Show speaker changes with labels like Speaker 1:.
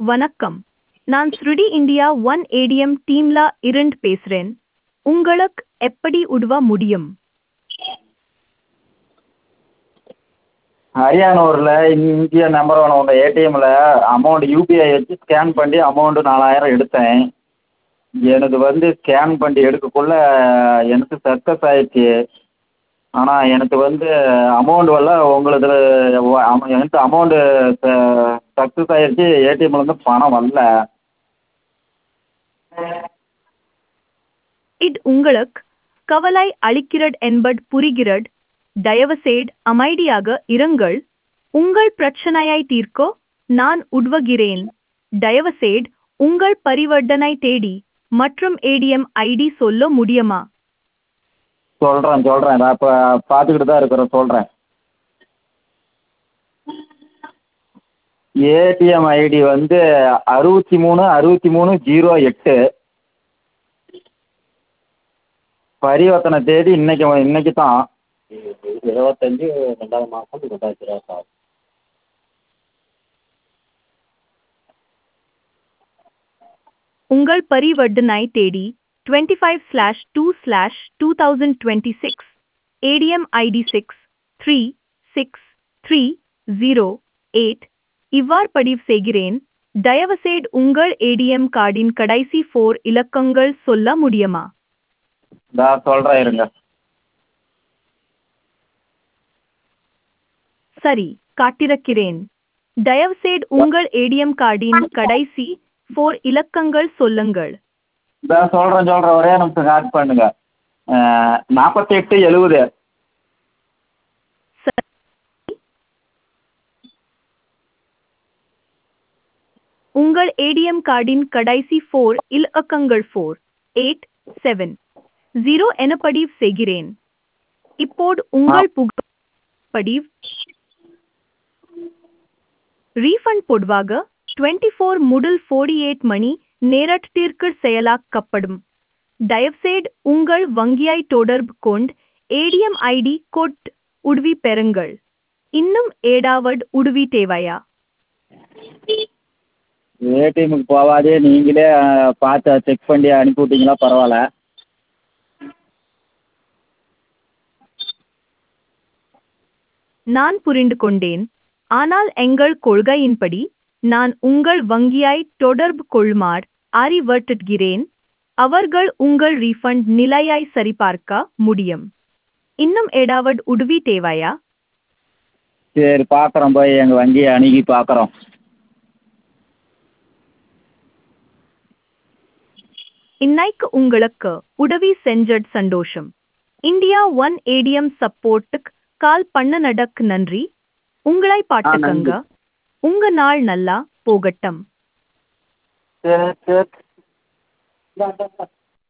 Speaker 1: வணக்கம் நான் ஸ்ருடி இந்தியா ஒன் ஏடிஎம் டீம்ல இருந்து பேசுறேன் உங்களுக்கு எப்படி உதவ முடியும்
Speaker 2: அரியானூரில் இந்தியா நம்பர் ஒன் உங்கள் ஏடிஎம்மில் அமௌண்ட் யூபிஐ வச்சு ஸ்கேன் பண்ணி அமௌண்ட்டு நாலாயிரம் எடுத்தேன் எனது வந்து ஸ்கேன் பண்ணி எடுக்கக்குள்ள எனக்கு சக்ஸஸ் ஆயிடுச்சு ஆனால் எனக்கு வந்து அமௌண்ட் வரல உங்களுது எனக்கு அமௌண்ட்டு சக்ஸஸ் ஆயிடுச்சு ஏடிஎம்லேருந்து பணம் வரல
Speaker 1: இது உங்களுக்கு கவலை அளிக்கிறது என்பது புரிகிறது தயவுசெய்து அமைதியாக இருங்கள் உங்கள் பிரச்சனையை தீர்க்க நான் உதவுகிறேன் தயவுசெய்து உங்கள் பரிவர்த்தனை தேதி மற்றும் ஏடிஎம் ஐடி சொல்ல முடியுமா
Speaker 2: சொல்கிறேன் சொல்கிறேன் நான் இப்போ பார்த்துக்கிட்டு தான் இருக்கிறேன் சொல்கிறேன் ஏடிஎம் ஐடி வந்து அறுபத்தி மூணு அறுபத்தி மூணு ஜீரோ எட்டு பரிவர்த்தனை தேதி இன்னைக்கு இன்னைக்கு தான் இருபத்தஞ்சி ரெண்டாவது மாதம் ரெண்டாயிரத்தி இருபத்தாறு
Speaker 1: உங்கள் பரிவர்த்தனை தேதி twenty five slash two slash two thousand twenty six A T M I D six three six three zero eight இவ்வாறு பதிவு செய்கிறேன் தயவுசெய்து உங்கள் ஏடிஎம் கார்டின் கடைசி ஃபோர் இலக்கங்கள் சொல்ல முடியுமா
Speaker 2: நான் சொல்கிறேன் இருங்க
Speaker 1: சரி காட்டிருக்கிறேன் தயவுசெய்து உங்கள் ஏடிஎம் கார்டின் கடைசி ஃபோர் இலக்கங்கள் சொல்லுங்கள்
Speaker 2: நான் சொல்கிறேன் சொல்கிறேன் ஒரே நிமிஷம் காட் பண்ணுங்க நாற்பத்தெட்டு எழுபது
Speaker 1: சரி உங்கள் ஏடிஎம் கார்டின் கடைசி ஃபோர் இலக்கங்கள் ஃபோர் எயிட் செவன் ஜீரோ என பதிவு செய்கிறேன் இப்போது உங்கள் புகார் பதிவு ரீஃபண்ட் பொதுவாக டுவெண்ட்டி ஃபோர் முதல் ஃபோர்டி எயிட் மணி நேரத்திற்கு செயலாக்கப்படும் தயவுசெய்து உங்கள் வங்கியை தொடர்பு கொண்டு ஏடிஎம் ஐடி கோட் உதவி பெறுங்கள் இன்னும் ஏடாவது உதவி தேவையா
Speaker 2: ஏடிஎம்முக்கு போகாதே நீங்களே பார்த்து செக் பண்ணி அனுப்பி விட்டீங்களா பரவாயில்ல
Speaker 1: நான் புரிந்து கொண்டேன் ஆனால் எங்கள் கொள்கையின்படி நான் உங்கள் வங்கியை தொடர்பு கொள்ளுமாறு அறிவுறுத்துகிறேன் அவர்கள் உங்கள் ரீஃபண்ட் நிலையை சரிபார்க்க முடியும் இன்னும் ஏதாவது உதவி தேவையா
Speaker 2: சரி பார்க்குறோம் போய் எங்கள் வங்கியை அணுகி பார்க்குறோம்
Speaker 1: இன்னைக்கு உங்களுக்கு உதவி செஞ்சது சந்தோஷம் இந்தியா ஒன் ஏடிஎம் சப்போர்ட்டுக்கு கால் பண்ண நடக்கு நன்றி உங்களை பாட்டுக்கங்க உங்க நாள் நல்லா போகட்டும்
Speaker 2: சரி சரி